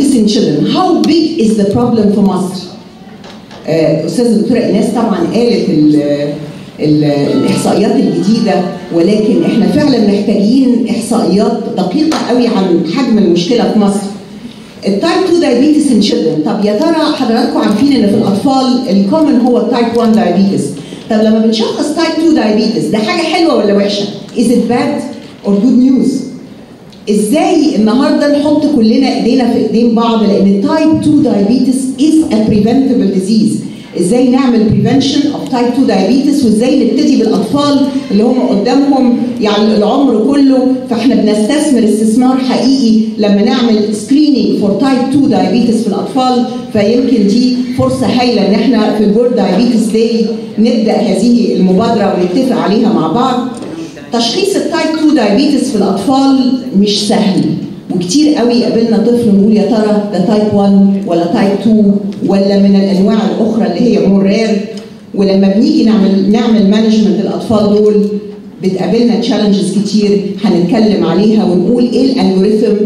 diabetes in children how big is the problem في مصر آه، استاذه الدكتوره ايناس طبعا قالت ال ال الاحصائيات الجديده ولكن احنا فعلا محتاجين احصائيات دقيقه قوي عن حجم المشكله في مصر التايب 2 دايابيتس ان children طب يا ترى حضراتكم عارفين ان في الاطفال الكومن هو التايب 1 دايابيتس طب لما بنشخص تايب 2 دايابيتس ده حاجه حلوه ولا وحشه؟ is it bad or good news؟ ازاي النهارده نحط كلنا ايدينا في ايدين بعض لان التايب 2 دايابيتس از ا بريفنتبل ديزيز ازاي نعمل بريفنشن اوف تايب 2 دايابيتس وازاي نبتدي بالاطفال اللي هم قدامهم يعني العمر كله فاحنا بنستثمر استثمار حقيقي لما نعمل سكريننج فور تايب 2 دايابيتس في الاطفال فيمكن دي فرصه هايله ان احنا في الورد دايابيتس داي نبدا هذه المبادره ونتفق عليها مع بعض تشخيص التايب 2 دايابيتس في الاطفال مش سهل وكتير قوي قابلنا طفل نقول يا ترى ده تايب 1 ولا تايب 2 ولا من الانواع الاخرى اللي هي مور رير ولما بنيجي نعمل نعمل مانجمنت الاطفال دول بتقابلنا تشالنجز كتير هنتكلم عليها ونقول ايه الالجوريثم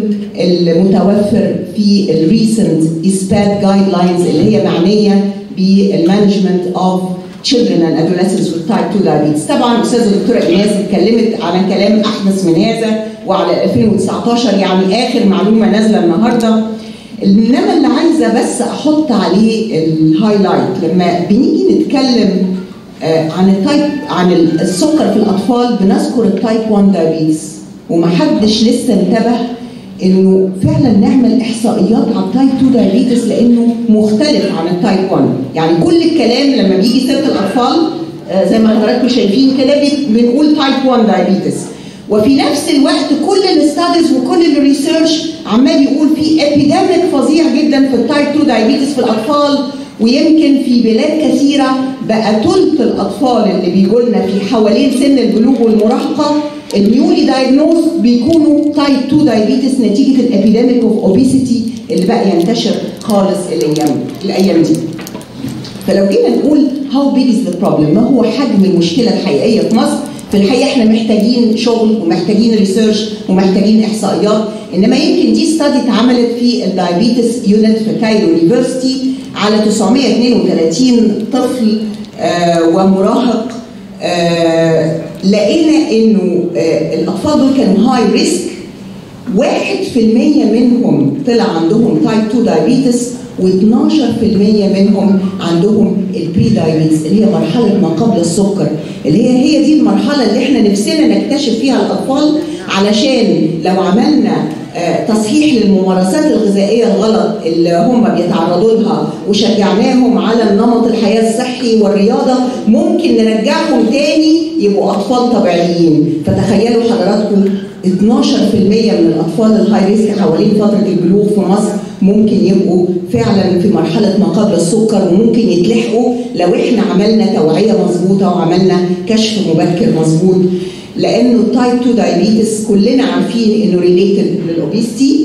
المتوفر في الريسنت اسبات جايد لاينز اللي هي معنيه بالمانجمنت اوف children and adolescents with type 2 diabetes طبعا استاذه الدكتوره ايناس اتكلمت على كلام احدث من هذا وعلى 2019 يعني اخر معلومه نازله النهارده انما اللي عايزه بس احط عليه الهايلايت لما بنيجي نتكلم آه، عن التايب عن السكر في الاطفال بنذكر التايب 1 دايابيتس ومحدش لسه انتبه انه فعلا نعمل احصائيات على التايب 2 دايابيتس لانه مختلف عن التايب 1 يعني كل الكلام لما بيجي سيره الاطفال آه، زي ما حضراتكم شايفين كده بي- بنقول تايب 1 دايابيتس وفي نفس الوقت كل الستاديز وكل الريسيرش عمال يقول في ابيديميك فظيع جدا في التايب 2 دايابيتس في الاطفال ويمكن في بلاد كثيره بقى ثلث الاطفال اللي بيجوا لنا في حوالين سن البلوغ والمراهقه النيولي دايجنوز بيكونوا تايب 2 دايابيتس نتيجه الابيديميك اوف اوبيسيتي اللي بقى ينتشر خالص الايام الايام دي. فلو جينا نقول هاو بيج از ذا بروبلم ما هو حجم المشكله الحقيقيه في مصر في الحقيقه احنا محتاجين شغل ومحتاجين ريسيرش ومحتاجين احصائيات انما يمكن دي ستادي اتعملت في الدايابيتس يونت في كايرو يونيفرستي على 932 طفل آه ومراهق آه لقينا انه آه الاطفال دول كانوا هاي ريسك 1% منهم طلع عندهم تايب 2 دايابيتس و12% منهم عندهم البري دايابيتس اللي هي مرحله ما قبل السكر اللي هي هي دي المرحله اللي احنا نفسنا نكتشف فيها الاطفال علشان لو عملنا آه، تصحيح للممارسات الغذائيه الغلط اللي هم بيتعرضوا لها وشجعناهم على النمط الحياه الصحي والرياضه ممكن نرجعهم تاني يبقوا اطفال طبيعيين فتخيلوا حضراتكم 12% من الاطفال الهاي ريسك حوالين فتره البلوغ في مصر ممكن يبقوا فعلا في مرحله ما قبل السكر وممكن يتلحقوا لو احنا عملنا توعيه مظبوطه وعملنا كشف مبكر مظبوط لانه التايب 2 دايابيتس كلنا عارفين انه ريليتد للاوبيستي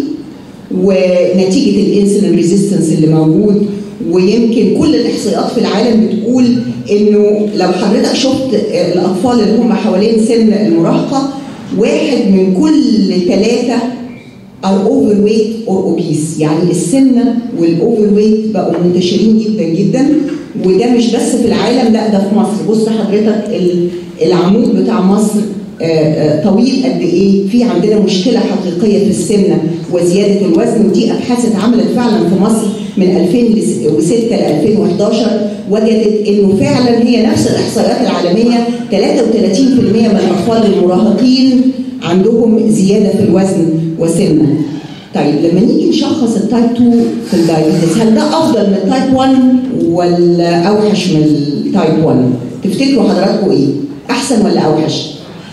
ونتيجه الانسولين ريزيستنس اللي موجود ويمكن كل الاحصائيات في العالم بتقول انه لو حضرتك شفت الاطفال اللي هم حوالين سن المراهقه واحد من كل ثلاثه are overweight or obese يعني السمنه والاوفر ويت بقوا منتشرين جدا جدا وده مش بس في العالم لا ده في مصر بص حضرتك ال- العمود بتاع مصر آه، آه، طويل قد ايه في عندنا مشكله حقيقيه في السمنه وزياده الوزن ودي ابحاث اتعملت فعلا في مصر من 2006 ل 2011 وجدت انه فعلا هي نفس الاحصائيات العالميه 33% من الاطفال المراهقين عندهم زياده في الوزن وسمنه. طيب لما نيجي نشخص التايب 2 في الدايابيتس هل ده افضل من التايب 1 ولا اوحش من التايب 1؟ تفتكروا حضراتكم ايه؟ احسن ولا اوحش؟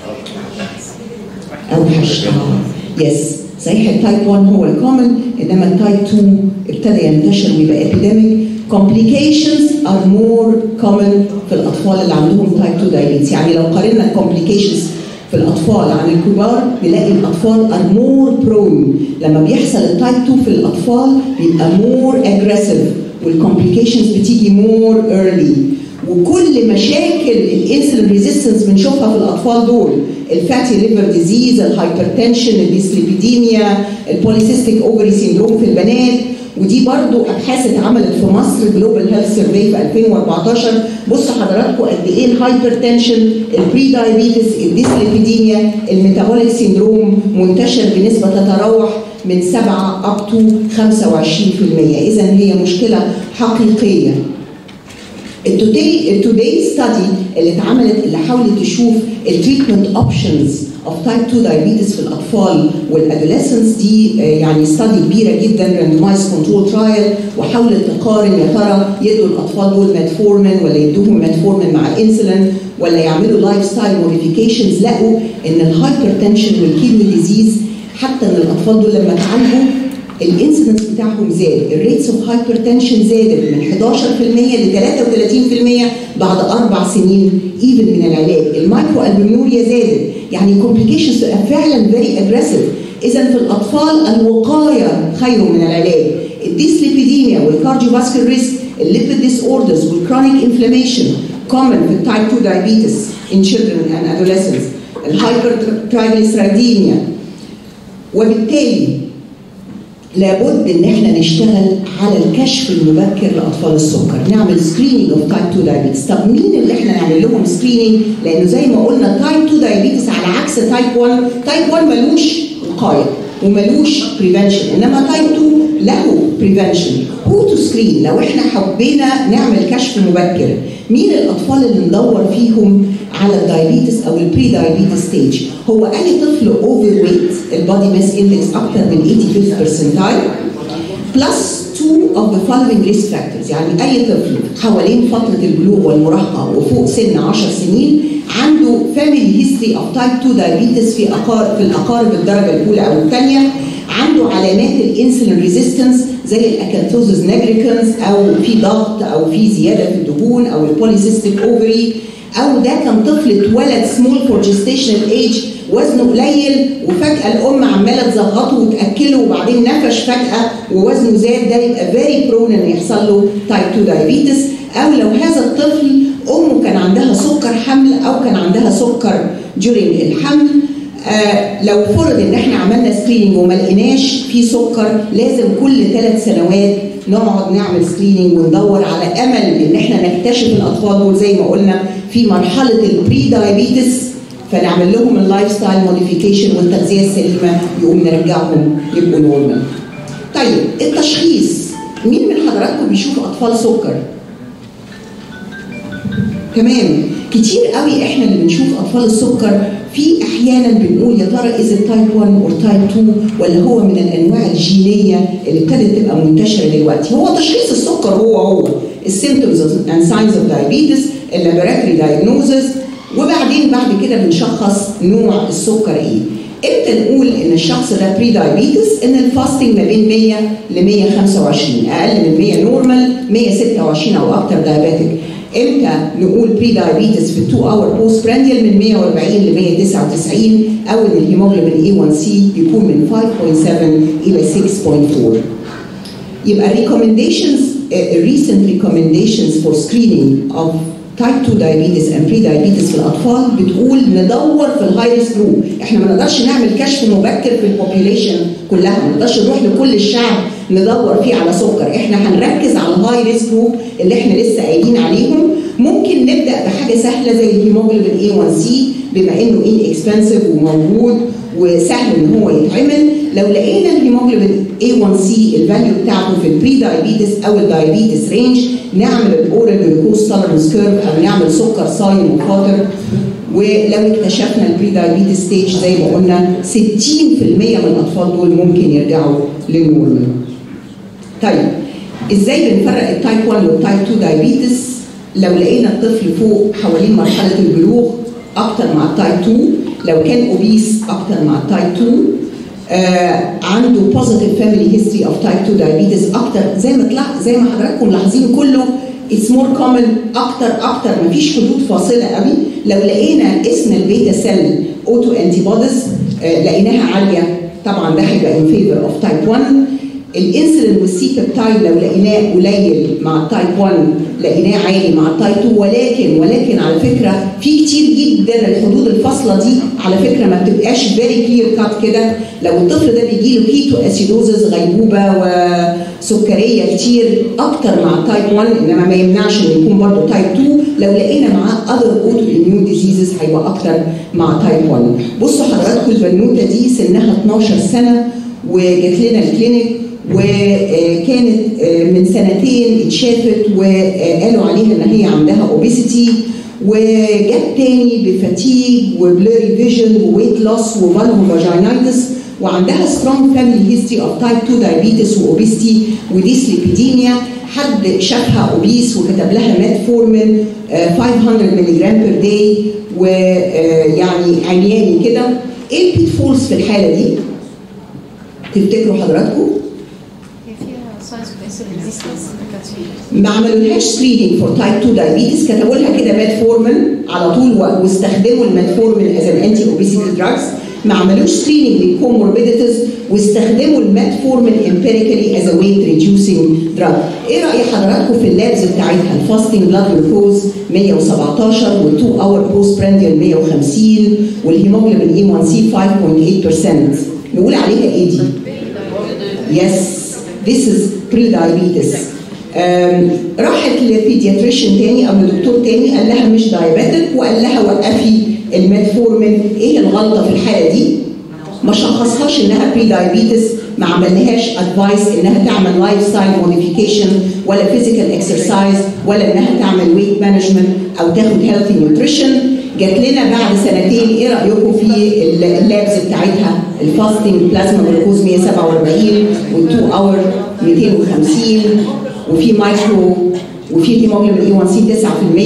اوحش اه يس صحيح التايب 1 هو الكومن انما التايب 2 ابتدى ينتشر ويبقى epidemic complications are more common في الاطفال اللي عندهم تايب 2 diabetes يعني لو قارنا complications في الاطفال عن الكبار نلاقي الاطفال are more prone لما بيحصل التايب 2 في الاطفال بيبقى more aggressive والcomplications بتيجي more early وكل مشاكل الانسولين ريزيستنس بنشوفها في الاطفال دول الفاتي ليفر ديزيز الهايبرتنشن الديسليبيديميا البوليسيستيك اوفري سيندروم في البنات ودي برضو ابحاث اتعملت في مصر جلوبال هيلث سيرفي في 2014 بصوا حضراتكم قد ايه الهايبرتنشن البري دايابيتس الديسليبيديميا الميتابوليك سيندروم منتشر بنسبه تتراوح من 7 اب تو 25% اذا هي مشكله حقيقيه التوداي ستادي اللي اتعملت اللي حاولت تشوف التريتمنت اوبشنز اوف تايب 2 دايابيتس في الاطفال والادوليسنس دي يعني ستادي كبيره جدا راندمايز كنترول ترايل وحاولت تقارن يا ترى يدوا الاطفال دول ماتفورمين ولا يدوهم ماتفورمين مع انسولين ولا يعملوا لايف ستايل موديفيكيشنز لقوا ان الهايبرتنشن والكيدني ديزيز حتى ان الاطفال دول لما اتعالجوا الانسيدنس بتاعهم زاد الريتس اوف هايبرتنشن زادت من 11% ل 33% بعد اربع سنين ايفن من العلاج المايكرو البوميوريا زادت يعني كومبليكيشنز فعلا فيري اجريسيف اذا في الاطفال الوقايه خير من العلاج الديسليبيديميا والكارديوفاسكولار ريسك الليبيد ديس اوردرز والكرونيك انفلاميشن كومن في التايب 2 diabetes in children and adolescents الهايبرترايجليسيرايديميا وبالتالي لابد ان احنا نشتغل على الكشف المبكر لاطفال السكر نعمل سكريننج اوف تايب 2 دايابيتس طب مين اللي احنا نعمل لهم سكريننج لانه زي ما قلنا تايب 2 دايابيتس على عكس تايب 1 تايب 1 ملوش وقايه وملوش بريفنشن انما تايب 2 له بريفنشن هو تو سكرين لو احنا حبينا نعمل كشف مبكر مين الاطفال اللي ندور فيهم على الدايابيتس او البري دايابيتس ستيج هو اي طفل اوفر ويت البادي ماس اندكس اكتر من 85 برسنتايل بلس 2 of the following risk factors يعني اي طفل حوالين فتره البلوغ والمراهقه وفوق سن 10 سنين عنده family history of type 2 diabetes في أقارب في الاقارب الدرجه الاولى او الثانيه عنده علامات الانسولين ريزيستنس زي الاكانثوزس نيجريكنس او في ضغط او في زياده في الدهون او البوليسيستيك اوفري او ده كان طفل اتولد سمول فور جيستيشنال ايج وزنه قليل وفجاه الام عماله تزغطه وتاكله وبعدين نفش فجاه ووزنه زاد ده يبقى فيري برون ان يحصل له تايب 2 دايابيتس او لو هذا الطفل امه كان عندها سكر حمل او كان عندها سكر during الحمل آه لو فرض ان احنا عملنا سكريننج وما لقيناش في سكر لازم كل ثلاث سنوات نقعد نعمل سكريننج وندور على امل ان احنا نكتشف الاطفال دول زي ما قلنا في مرحله البري دايابيتس فنعمل لهم اللايف ستايل موديفيكيشن والتغذيه السليمه يقوم نرجعهم يبقوا نورمال. طيب التشخيص مين من حضراتكم بيشوف اطفال سكر؟ تمام كتير قوي احنا اللي بنشوف اطفال السكر في احيانا بنقول يا ترى از تايب 1 اور تايب 2 ولا هو من الانواع الجينيه اللي ابتدت تبقى منتشره دلوقتي هو تشخيص السكر هو هو السيمتومز اند ساينز اوف دايابيتس اللابوراتوري دايجنوزز وبعدين بعد كده بنشخص نوع السكر ايه امتى نقول ان الشخص ده بري دايابيتس ان الفاستنج ما بين 100 ل 125 اقل من 100 نورمال 126 او اكتر دايابيتك امتى نقول بري دايابيتس في 2 اور بوست برانديال من 140 ل 199 او ان الهيموجلوبين A1C يكون من 5.7 الى 6.4 يبقى recommendations uh, recent recommendations for screening of تايب 2 diabetes and pre diabetes في الاطفال بتقول ندور في الهاي ريسك جروب احنا ما نقدرش نعمل كشف مبكر في البوبيوليشن كلها ما نقدرش نروح لكل الشعب ندور فيه على سكر احنا هنركز على الهاي ريسك جروب اللي احنا لسه قايلين عليهم ممكن نبدا بحاجه سهله زي الهيموجلوبين A1C بما انه ان اكسبنسيف وموجود وسهل ان هو يتعمل لو لقينا الهيموجلوبين A1C الفاليو بتاعته في البري دايابيتس او الدايابيتس رينج نعمل الاورال جلوكوز تولرنس كيرف او نعمل سكر صايم وخاطر ولو اكتشفنا البري دايابيتس ستيج زي ما قلنا 60% من الاطفال دول ممكن يرجعوا للنورمال. طيب ازاي بنفرق التايب 1 والتايب 2 دايابيتس؟ لو لقينا الطفل فوق حوالين مرحله البلوغ اكتر مع التايب 2 لو كان اوبيس اكتر مع التايب 2 آه عنده بوزيتيف فاميلي هيستوري اوف تايب 2 دايابيتس اكتر زي ما طلع زي ما حضراتكم ملاحظين كله اتس مور كومن اكتر اكتر مفيش حدود فاصله قوي لو لقينا اسم البيتا سيل اوتو انتي بوديز آه لقيناها عاليه طبعا ده هيبقى ان فيفر اوف تايب 1 الانسولين والسي بيبتايد لو لقيناه قليل مع التايب 1 لقيناه عالي مع التايب 2 ولكن ولكن على فكره في كتير جدا الحدود الفاصله دي على فكره ما بتبقاش فيري كلير كات كده لو الطفل ده بيجي له كيتو اسيدوزز غيبوبه وسكريه كتير اكتر مع التايب 1 انما ما يمنعش انه يكون برضه تايب 2 لو لقينا معاه اذر اوتو اميون ديزيزز هيبقى اكتر مع تايب 1 بصوا حضراتكم البنوته دي سنها 12 سنه وجات لنا الكلينيك وكانت من سنتين اتشافت وقالوا عليها ان هي عندها اوبيسيتي وجت تاني بفتيج وبلوري فيجن وويت لوس وفالفو فاجينايتس وعندها سترونج فاميلي هيستوري اوف تايب 2 دايابيتس واوبيستي وديسليبيديميا حد شافها اوبيس وكتب لها ميتفورمين 500 ملي جرام بير داي ويعني عمياني كده ايه البيت فولز في الحاله دي؟ تفتكروا حضراتكم؟ هي فيها ساينس اوف انسولين ريزيستنس ما كانش فيه ما عملولهاش سكريننج فور تايب 2 دايابيتس كتبوا لها كده ميتفورمين على طول و- واستخدموا الميتفورمين از ان انتي اوبيسيتي دراجز ما عملوش سكريننج للكوموربيديتيز واستخدموا الميتفورمين امبيريكالي از ا ويت ريديوسينج دراج ايه راي حضراتكم في اللابز بتاعتها الفاستنج بلاد جلوكوز 117 وال2 اور بوست برانديال 150 والهيموجلوبين اي 1 سي 5.8% نقول عليها ايه دي؟ Yes, this is pre-diabetes. Um, راحت لبيدياتريشن تاني او لدكتور تاني قال لها مش دايابيتك وقال لها وقفي الميتفورمين ايه الغلطه في الحاله دي؟ ما شخصهاش انها بري دايابيتس ما عملناهاش ادفايس انها تعمل لايف ستايل موديفيكيشن ولا فيزيكال اكسرسايز ولا انها تعمل ويت مانجمنت او تاخد هيلثي نيوتريشن جات لنا بعد سنتين ايه رايكم في اللابز بتاعتها الفاستنج بلازما جلوكوز 147 وال2 اور 250 وفي مايكرو وفي هيموجلوبين اي 1 سي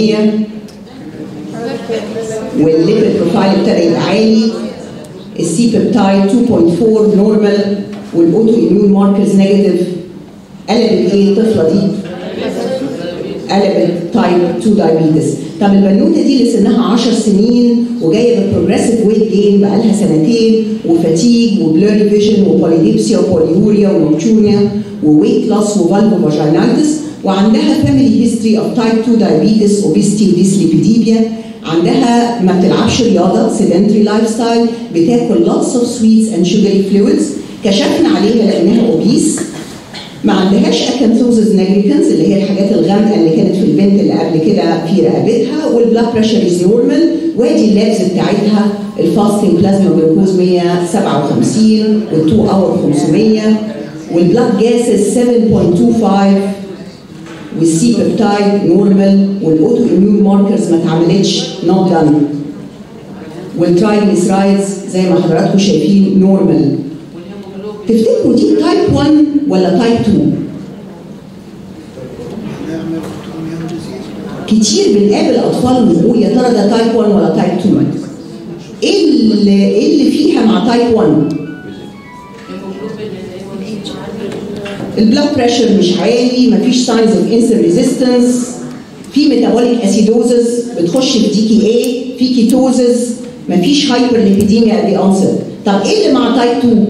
9% والليبيد بروفايل ابتدى يبقى عالي السي بيبتايد 2.4 نورمال والاوتو اميون ماركرز نيجاتيف قلبت ايه الطفله دي؟ قلبت تايب 2 دايابيتس طب البنوته دي اللي سنها 10 سنين وجايه ببروجريسيف ويت جين بقالها سنتين وفاتيج وبلوري فيجن وبوليديبسيا وبوليوريا ونوكتوريا وويت لوس وفالفو فاجينايتس وعندها فاميلي هيستوري اوف تايب 2 دايابيتس اوبيستي وديسليبيديميا عندها ما بتلعبش رياضه سيدنتري لايف ستايل بتاكل lots of sweets and sugary fluids كشفنا عليها لقيناها اوبيس ما عندهاش اكانثوزز نيجريكنز اللي هي الحاجات الغامقه اللي كانت في البنت اللي قبل كده في رقبتها والبلاد بريشر از نورمال وادي اللابس بتاعتها الفاستنج بلازما جلوكوز 157 وال2 اور 500 والبلاد جاسز 7.25 والسي بيبتايد نورمال والاوتو اميون ماركرز ما اتعملتش نوت دان والترايجليسرايدز زي ما حضراتكم شايفين نورمال تفتكروا دي تايب 1 ولا تايب 2 كتير بنقابل اطفال بنقول يا ترى ده تايب 1 ولا تايب 2 ايه اللي ايه اللي فيها مع تايب 1 البلاد بريشر مش عالي مفيش ساينز اوف انسولين ريزيستنس في ميتابوليك اسيدوزز بتخش في دي كي اي في كيتوزز مفيش هايبر ليبيديميا ات ذا طب ايه اللي مع تايب 2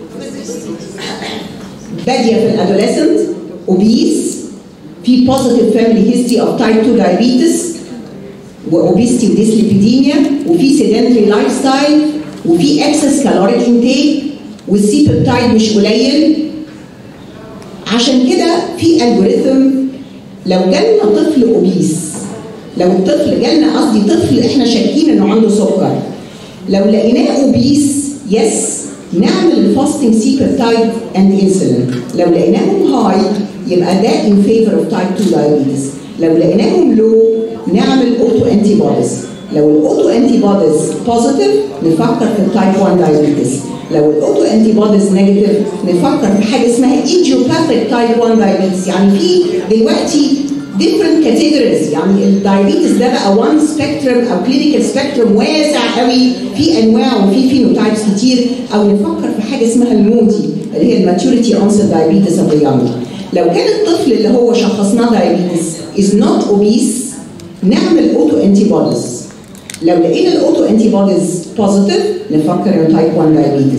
باديه في الادوليسنت اوبيس في بوزيتيف فاميلي هيستوري اوف تايب 2 دايابيتس واوبيستي وديسليبيديميا وفي سيدنتري لايف ستايل وفي اكسس كالوريك انتيك والسي بيبتايد مش قليل عشان كده في الجوريثم لو جالنا طفل اوبيس لو الطفل جالنا قصدي طفل احنا شاكين انه عنده سكر لو لقيناه اوبيس يس نعمل الفاستنج سي بيبتايد اند انسولين لو لقيناهم هاي يبقى ده ان فيفور اوف تايب 2 دايابيتس لو لقيناهم لو نعمل اوتو انتي بوديز لو الاوتو انتي بوديز بوزيتيف نفكر في التايب 1 دايابيتس لو الاوتو انتي بوديز نيجاتيف نفكر في حاجه اسمها ايديوباثيك تايب 1 دايابيتس يعني في دلوقتي different categories يعني الدايابيتس ده بقى وان سبيكترم او كلينيكال سبيكترم واسع قوي في انواع وفي فينوتايبس كتير او نفكر في حاجه اسمها المودي اللي هي الماتوريتي اونست دايابيتس اوف ذا لو كان الطفل اللي هو شخصناه دايابيتس از نوت اوبيس نعمل اوتو انتي بوديز لو لقينا الاوتو انتي بوديز بوزيتيف نفكر ان تايب 1 دايابيتس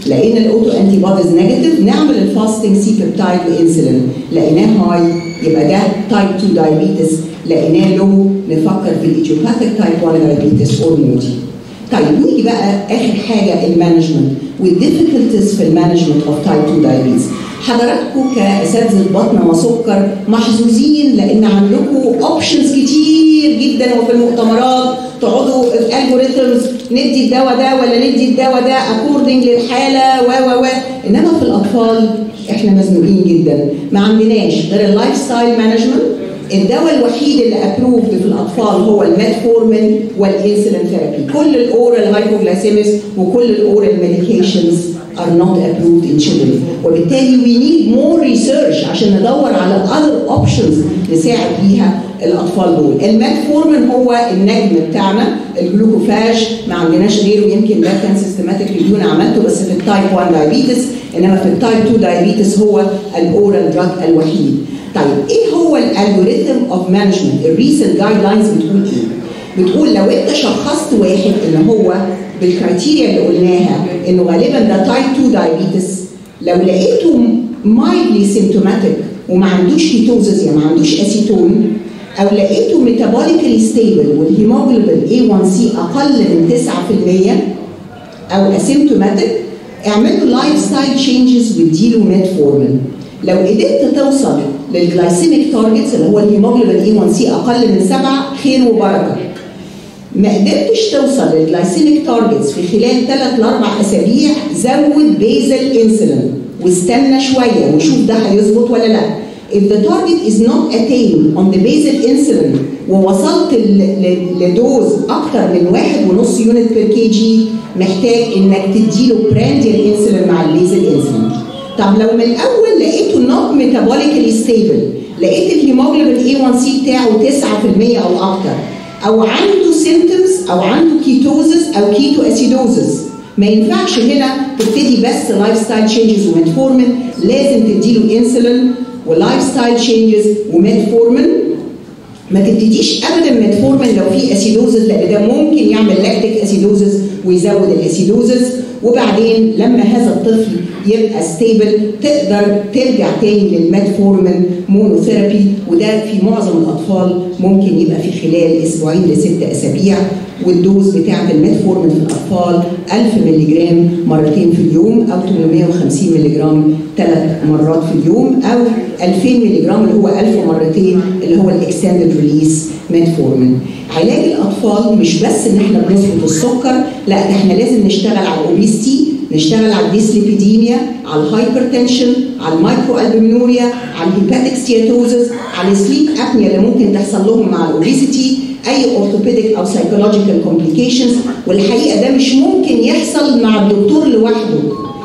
لقينا الاوتو انتي بوديز نيجاتيف نعمل الفاستنج سي بيبتايد وانسولين لقيناه هاي يبقى ده تايب 2 دايابيتس لقيناه لو نفكر في الايديوباثيك تايب 1 دايابيتس اور مودي طيب نيجي بقى اخر حاجه المانجمنت والديفيكولتيز في المانجمنت اوف تايب 2 دايابيتس حضراتكم كاساتذه بطنه وسكر محظوظين لان عندكم اوبشنز كتير جدا وفي المؤتمرات تقعدوا في الجوريثمز ندي الدواء ده ولا ندي الدواء ده اكوردنج للحاله و و و انما في الاطفال احنا مزنوقين جدا ما عندناش غير اللايف ستايل مانجمنت الدواء الوحيد اللي ابروفد في الاطفال هو الميتفورمين والانسولين ثيرابي كل الاورال هايبوغلايسيميس وكل الاورال ميديكيشنز are not approved in children وبالتالي we need more research عشان ندور على other options نساعد بيها الاطفال دول الميتفورمين هو النجم بتاعنا الجلوكوفاج ما عندناش غيره يمكن ده كان سيستماتيك ريفيو انا عملته بس في التايب 1 دايابيتس انما في التايب 2 دايابيتس هو الاورال دراج الوحيد طيب ايه هو الالجوريثم اوف مانجمنت الريسنت جايد لاينز بتقول ايه بتقول لو انت شخصت واحد ان هو بالكرايتيريا اللي قلناها انه غالبا ده تايب 2 دايابيتس لو لقيته مايلي سيمتوماتيك وما عندوش كيتوزز يعني ما عندوش اسيتون او لقيته ميتابوليكالي ستيبل والهيموجلوبين A1C اقل من 9% او اسيمتوماتيك اعمل له لايف ستايل تشينجز واديله ميتفورمين لو قدرت توصل للجلايسيميك تارجتس اللي هو الهيموجلوبين A1C اقل من 7 خير وبركه ما قدرتش توصل للجلايسيميك تارجتس في خلال 3 ل 4 اسابيع زود بيزل انسولين واستنى شويه وشوف ده هيظبط ولا لا if the target is not attained on the basal insulin ووصلت لدوز اكتر من واحد ونص يونت بير كي جي محتاج انك تديله برانديال انسولين مع البيزل انسولين طب لو من الاول لقيته not metabolically stable لقيت الهيموجلوبين A1C بتاعه 9% او اكتر او عنده سيمتومز او عنده كيتوزس او كيتو اسيدوزس ما ينفعش هنا تبتدي بس لايف ستايل تشينجز وميتفورمين لازم تديله انسولين ولايف ستايل تشينجز وميتفورمين ما تبتديش ابدا ميتفورمين لو في اسيدوزس لان ده ممكن يعمل لاكتيك اسيدوزس ويزود الاسيدوزس وبعدين لما هذا الطفل يبقى ستيبل تقدر ترجع تاني للميتفورمين مونوثيرابي وده في معظم الاطفال ممكن يبقى في خلال اسبوعين لست اسابيع والدوز بتاعه الميتفورمين في الاطفال 1000 مللي جرام مرتين في اليوم او 850 مللي جرام ثلاث مرات في اليوم او 2000 مللي جرام اللي هو 1000 مرتين اللي هو الاكستندد ريليس ميتفورمين علاج الاطفال مش بس ان احنا بنظبط السكر لا ده احنا لازم نشتغل على الاوبيستي نشتغل على الديسليبيديميا على الهايبرتنشن على المايكرو البومينوريا على الهيباتيك ستياتوزس على السليب ابنيا اللي ممكن تحصل لهم مع الاوبيسيتي اي اورثوبيديك او سايكولوجيكال كومبليكيشنز والحقيقه ده مش ممكن يحصل مع الدكتور لوحده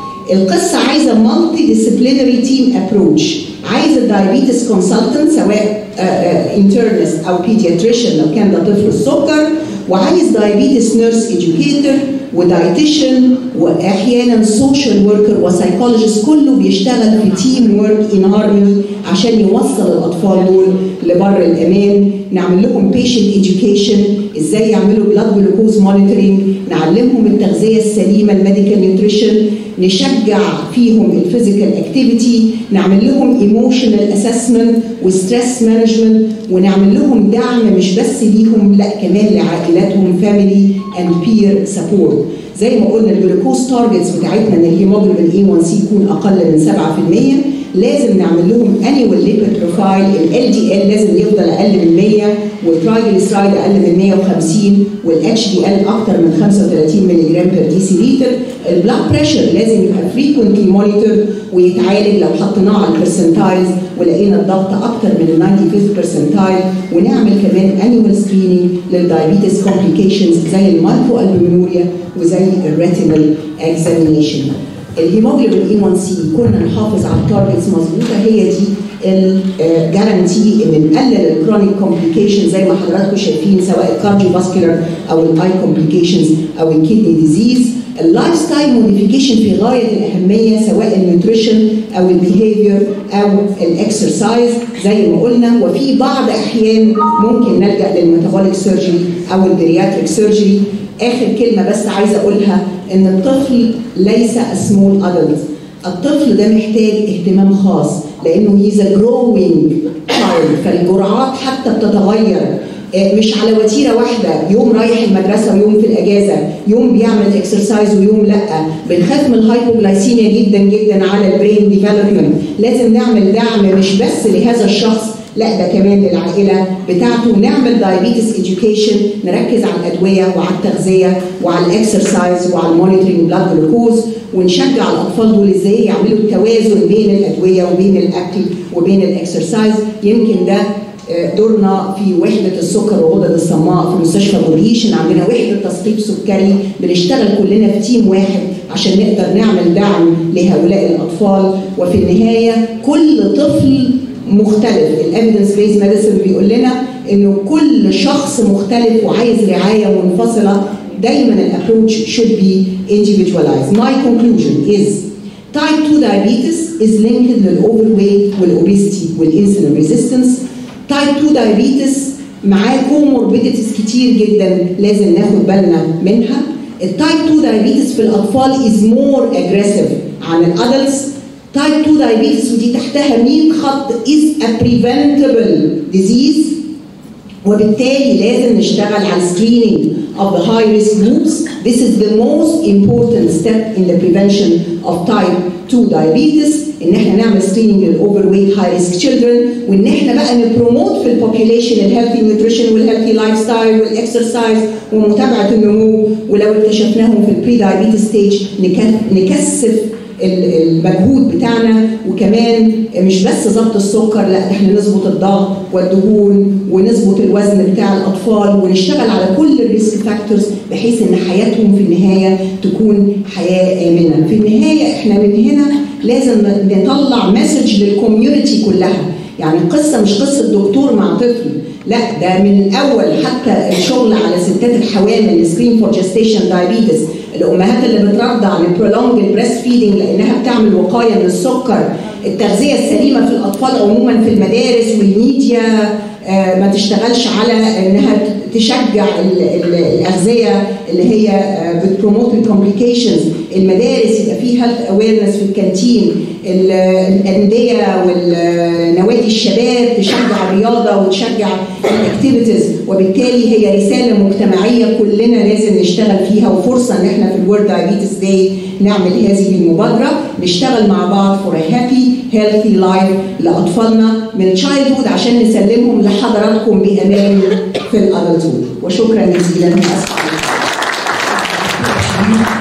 القصه عايزه مالتي ديسيبلينري تيم ابروتش عايز الدايابيتس كونسلتنت سواء انترنست او بيدياتريشن لو كان ده طفل السكر وعايز دايابيتس نيرس اديوكيتور ودايتيشن واحيانا سوشيال وركر وسايكولوجيست كله بيشتغل في تيم ورك ان هارموني عشان يوصل الاطفال دول لبر الامان نعمل لهم بيشنت اديوكيشن ازاي يعملوا بلاد جلوكوز مونيتورنج نعلمهم التغذيه السليمه الميديكال نيوتريشن نشجع فيهم الفيزيكال اكتيفيتي نعمل لهم ايموشنال اسسمنت وستريس مانجمنت ونعمل لهم دعم مش بس ليهم لا كمان لعائلاتهم فاميلي اند بير سبورت زي ما قلنا الجلوكوز تارجتس بتاعتنا ان الهيموجلوبين اي 1 سي يكون اقل من 7% لازم نعمل لهم انيوال ليبيد بروفايل ال دي ال لازم يفضل اقل من 100 والترايجليسرايد اقل من 150 والاتش دي ال اكتر من 35 مللي جرام بير دي سي لتر البلاد بريشر لازم يبقى فريكونتلي مونيتور ويتعالج لو حطيناه على البرسنتايلز ولقينا الضغط اكتر من ال 95 برسنتايل ونعمل كمان انيوال سكريننج للدايابيتس كومبليكيشنز زي المايكرو البومينوريا وزي الريتينال اكزامينيشن الهيموجلوبين اي 1 سي كنا نحافظ على التارجتس مظبوطه هي دي الجارانتي ان نقلل الكرونيك كومبليكيشن زي ما حضراتكم شايفين سواء الكارديو فاسكولار او الاي كومبليكيشنز او الكيدني ديزيز اللايف ستايل موديفيكيشن في غايه الاهميه سواء النيوتريشن او البيهيفير او الاكسرسايز زي ما قلنا وفي بعض احيان ممكن نلجا للميتابوليك سيرجري او البرياتريك سيرجري اخر كلمه بس عايزه اقولها ان الطفل ليس سمول ادلت الطفل ده محتاج اهتمام خاص لانه هيز جروينج تشايلد فالجرعات حتى بتتغير مش على وتيره واحده يوم رايح المدرسه ويوم في الاجازه يوم بيعمل اكسرسايز ويوم لا بنخاف من الهايبوجلايسيميا جدا جدا على البرين ديفلوبمنت لازم نعمل دعم مش بس لهذا الشخص لا ده كمان للعائله بتاعته نعمل دايابيتس اديوكيشن نركز على الادويه وعلى التغذيه وعلى الاكسرسايز وعلى المونيتورنج بلاد جلوكوز ونشجع الاطفال دول ازاي يعملوا التوازن بين الادويه وبين الاكل وبين الاكسرسايز يمكن ده دورنا في وحدة السكر وغدد الصماء في مستشفى بوريشن عندنا وحدة تثقيف سكري بنشتغل كلنا في تيم واحد عشان نقدر نعمل دعم لهؤلاء الأطفال وفي النهاية كل طفل مختلف الافيدنس بيز ميديسن بيقول لنا انه كل شخص مختلف وعايز رعايه منفصله دايما الابروتش should be individualized. My conclusion is type 2 diabetes is linked للاوفر والobesity والانسولين ريزيستنس تايب 2 دايابيتس معاه كوموربيديتيز كتير جدا لازم ناخد بالنا منها التايب 2 دايابيتس في الاطفال از مور اجريسيف عن الادلتس تايب 2 دايابيتس ودي تحتها 100 خط از ا بريفنتبل ديزيز وبالتالي لازم نشتغل على screening of the high risk groups. This is the most important step in the prevention of type 2 diabetes ان احنا نعمل screening للاوفر ويت هاي ريسك children وان احنا بقى نبروموت في البوبيوليشن الهيلثي نيوتريشن والهيلثي لايف ستايل والاكسرسايز ومتابعه النمو ولو اكتشفناهم في البري دايابيتس ستيج نكثف المجهود بتاعنا وكمان مش بس ضبط السكر لا احنا نظبط الضغط والدهون ونظبط الوزن بتاع الاطفال ونشتغل على كل الريسك فاكتورز بحيث ان حياتهم في النهايه تكون حياه امنه في النهايه احنا من هنا لازم نطلع مسج للكوميونتي كلها يعني القصه مش قصه دكتور مع طفل لا ده من الاول حتى الشغل على ستات الحوامل سكرين فور جستيشن دايابيتس الامهات اللي بترضع لبرولونج البريست فيدنج لانها بتعمل وقايه من السكر التغذيه السليمه في الاطفال عموما في المدارس والميديا آه ما تشتغلش على انها تشجع الاغذيه اللي هي بتبروموت الكومبليكيشنز المدارس يبقى فيه هيلث اويرنس في الكانتين الانديه والنوادي الشباب تشجع الرياضه وتشجع الاكتيفيتيز وبالتالي هي رساله مجتمعيه كلنا لازم نشتغل فيها وفرصه ان احنا في الورد دايابيتس داي نعمل هذه المبادره نشتغل مع بعض فور هابي هيلثي لايف لاطفالنا من تشايلد هود عشان نسلمهم لحضراتكم بامان في الادلتود وشكرا جزيلا اسف